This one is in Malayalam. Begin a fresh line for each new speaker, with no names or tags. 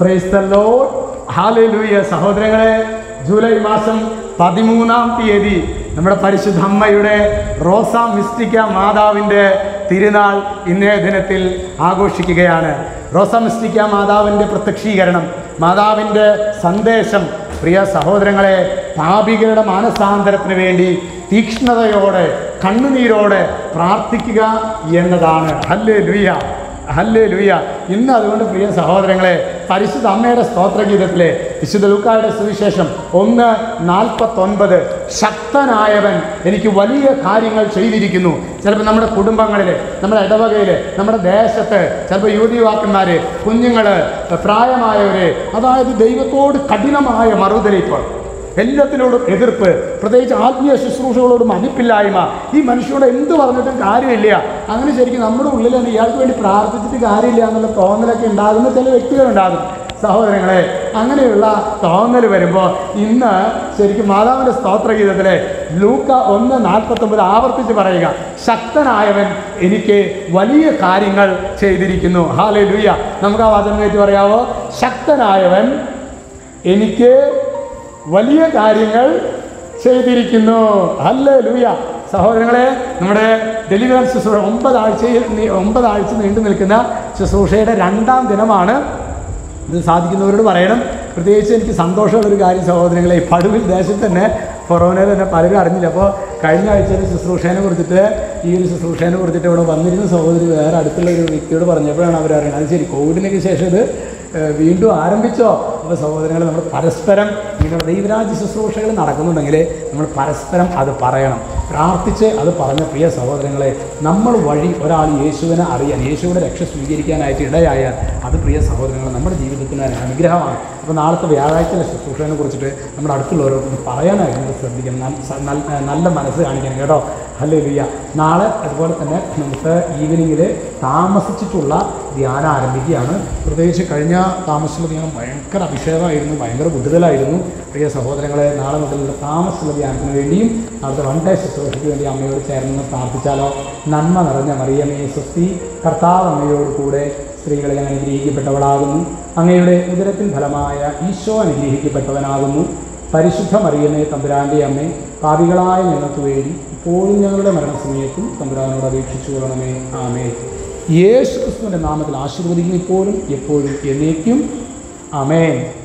പ്രൈസ് ദ ലോർഡ് ഹാലൂയ സഹോദരങ്ങളെ ജൂലൈ മാസം പതിമൂന്നാം തീയതി നമ്മുടെ പരിശുദ്ധ അമ്മയുടെ റോസ മിസ്റ്റിക്ക മാതാവിൻ്റെ തിരുനാൾ ഇന്നേ ദിനത്തിൽ ആഘോഷിക്കുകയാണ് റോസ മിസ്റ്റിക്ക മാതാവിൻ്റെ പ്രത്യക്ഷീകരണം മാതാവിൻ്റെ സന്ദേശം പ്രിയ സഹോദരങ്ങളെ പാപികളുടെ മാനസാന്തരത്തിന് വേണ്ടി തീക്ഷ്ണതയോടെ കണ്ണുനീരോടെ പ്രാർത്ഥിക്കുക എന്നതാണ് ഹല്ലേ ലുയ്യ ഹല്ലേ ലുയ്യ ഇന്ന് അതുകൊണ്ട് പ്രിയ സഹോദരങ്ങളെ പരിശുദ്ധ അമ്മയുടെ സ്തോത്രഗീതത്തിലെ വിശുദ്ധ ലൂക്കായുടെ സുവിശേഷം ഒന്ന് നാൽപ്പത്തൊൻപത് ശക്തനായവൻ എനിക്ക് വലിയ കാര്യങ്ങൾ ചെയ്തിരിക്കുന്നു ചിലപ്പോൾ നമ്മുടെ കുടുംബങ്ങളിൽ നമ്മുടെ ഇടവകയിൽ നമ്മുടെ ദേശത്ത് ചിലപ്പോൾ യുവതി യുവാക്കന്മാർ കുഞ്ഞുങ്ങൾ പ്രായമായവർ അതായത് ദൈവത്തോട് കഠിനമായ മറുതലിപ്പ് എല്ലാത്തിനോടും എതിർപ്പ് പ്രത്യേകിച്ച് ആത്മീയ ശുശ്രൂഷകളോട് മതിപ്പില്ലായ്മ ഈ മനുഷ്യനോട് എന്ത് പറഞ്ഞിട്ടും കാര്യമില്ല അങ്ങനെ ശരിക്കും നമ്മുടെ ഉള്ളിൽ തന്നെ ഇയാൾക്ക് വേണ്ടി പ്രാർത്ഥിച്ചിട്ട് കാര്യമില്ല എന്നുള്ള തോന്നലൊക്കെ ഉണ്ടാകുന്ന ചില വ്യക്തികളുണ്ടാകും സഹോദരങ്ങളെ അങ്ങനെയുള്ള തോന്നൽ വരുമ്പോൾ ഇന്ന് ശരിക്കും മാതാവിൻ്റെ സ്തോത്രഗീതത്തിലെ ലൂക്ക ഒന്ന് നാൽപ്പത്തൊമ്പത് ആവർത്തിച്ച് പറയുക ശക്തനായവൻ എനിക്ക് വലിയ കാര്യങ്ങൾ ചെയ്തിരിക്കുന്നു ഹാലേ ലൂയ നമുക്ക് ആ വചനം കയറ്റി പറയാവോ ശക്തനായവൻ എനിക്ക് വലിയ കാര്യങ്ങൾ ചെയ്തിരിക്കുന്നു അല്ല ലൂയ സഹോദരങ്ങളെ നമ്മുടെ ഡെലിവറൻസ് ശുശ്രൂഷ ഒമ്പതാഴ്ചയിൽ നീ- ഒമ്പതാഴ്ച നീണ്ടു നിൽക്കുന്ന ശുശ്രൂഷയുടെ രണ്ടാം ദിനമാണ് ഇത് സാധിക്കുന്നവരോട് പറയണം പ്രത്യേകിച്ച് എനിക്ക് സന്തോഷമുള്ളൊരു കാര്യം സഹോദരങ്ങളെ ഈ പടുവിൽ ദേശത്ത് തന്നെ കൊറോണയിൽ തന്നെ പലരും അറിഞ്ഞില്ല അപ്പോൾ കഴിഞ്ഞ ആഴ്ച ഒരു ശുശ്രൂഷേനെ കുറിച്ചിട്ട് ഈ ഒരു ശുശ്രൂഷേനെ കുറിച്ചിട്ട് ഇവിടെ വന്നിരുന്ന സഹോദരി വേറെ അടുത്തുള്ള ഒരു വ്യക്തിയോട് പറഞ്ഞപ്പോഴാണ് അവർ അറിയുന്നത് അത് ശരി കോവിഡിനൊക്കെ ശേഷം ഇത് ഏഹ്, വീണ്ടും ആരംഭിച്ചോ അപ്പോൾ സഹോദരങ്ങൾ നമ്മൾ പരസ്പരം ഇങ്ങനെ ദൈവരാജ്യ ശുശ്രൂഷകൾ നടക്കുന്നുണ്ടെങ്കിൽ നമ്മൾ പരസ്പരം അത് പറയണം പ്രാർത്ഥിച്ച് അത് പറഞ്ഞ പ്രിയ സഹോദരങ്ങളെ നമ്മൾ വഴി ഒരാൾ യേശുവിനെ അറിയാൻ യേശുവിനെ രക്ഷ സ്വീകരിക്കാനായിട്ട് ഇടയായാൽ അത് പ്രിയ സഹോദരങ്ങൾ നമ്മുടെ ജീവിതത്തിന് ഒരു അനുഗ്രഹമാണ് അപ്പോൾ നാളത്തെ വ്യാഴാഴ്ചയിലെ ശുശ്രൂഷനെ കുറിച്ചിട്ട് നമ്മുടെ അടുത്തുള്ളവരോട് പറയാനായിട്ട് നമ്മൾ ശ്രദ്ധിക്കണം നല്ല- സ- നല്ല- നല്ല മനസ്സ് കാണിക്കണം കേട്ടോ അല്ലേ ലിയ നാളെ അതുപോലെ തന്നെ നമുക്ക് ഈവനിങ്ങിൽ താമസിച്ചിട്ടുള്ള ധ്യാനം ആരംഭിക്കുകയാണ് പ്രത്യേകിച്ച് കഴിഞ്ഞ താമസിച്ചുള്ള ധ്യാനം ഭയങ്കര അഭിഷേകമായിരുന്നു ഭയങ്കര ബുദ്ധിതലായിരുന്നു പ്രിയ സഹോദരങ്ങളെ നാളെ മുതലുള്ള താമസിച്ചുള്ള ധ്യാനത്തിന് വേണ്ടിയും അവിടുത്തെ വൺ ഡേ ശുശ്രൂഷയ്ക്ക് വേണ്ടി അമ്മയോട് ചേർന്ന് പ്രാർത്ഥിച്ചാലോ നന്മ നിറഞ്ഞ മറിയമേ സ്വസ്തി കർത്താവ് അമ്മയോട് കൂടെ സ്ത്രീകളെ ഞാൻ അനുഗ്രഹിക്കപ്പെട്ടവളാകുന്നു അങ്ങയുടെ ഉദരത്തിൻ ഫലമായ ഈശോ അനുഗ്രഹിക്കപ്പെട്ടവനാകുന്നു പരിശുദ്ധ മറിയമേ തമ്പുരാൻ്റെ അമ്മേ പാപികളായ ഞങ്ങൾക്ക് വേണ്ടി ഇപ്പോഴും ഞങ്ങളുടെ മരണസമയത്തും തമ്പുരാനോട് അപേക്ഷിച്ചു കൊള്ളണമേ ആമേ യേശു ക്രിസ്തുവിൻ്റെ നാമത്തിൽ ആശീർവദിക്കുന്നു ഇപ്പോഴും എപ്പോഴും എന്നേക്കും ആമേൻ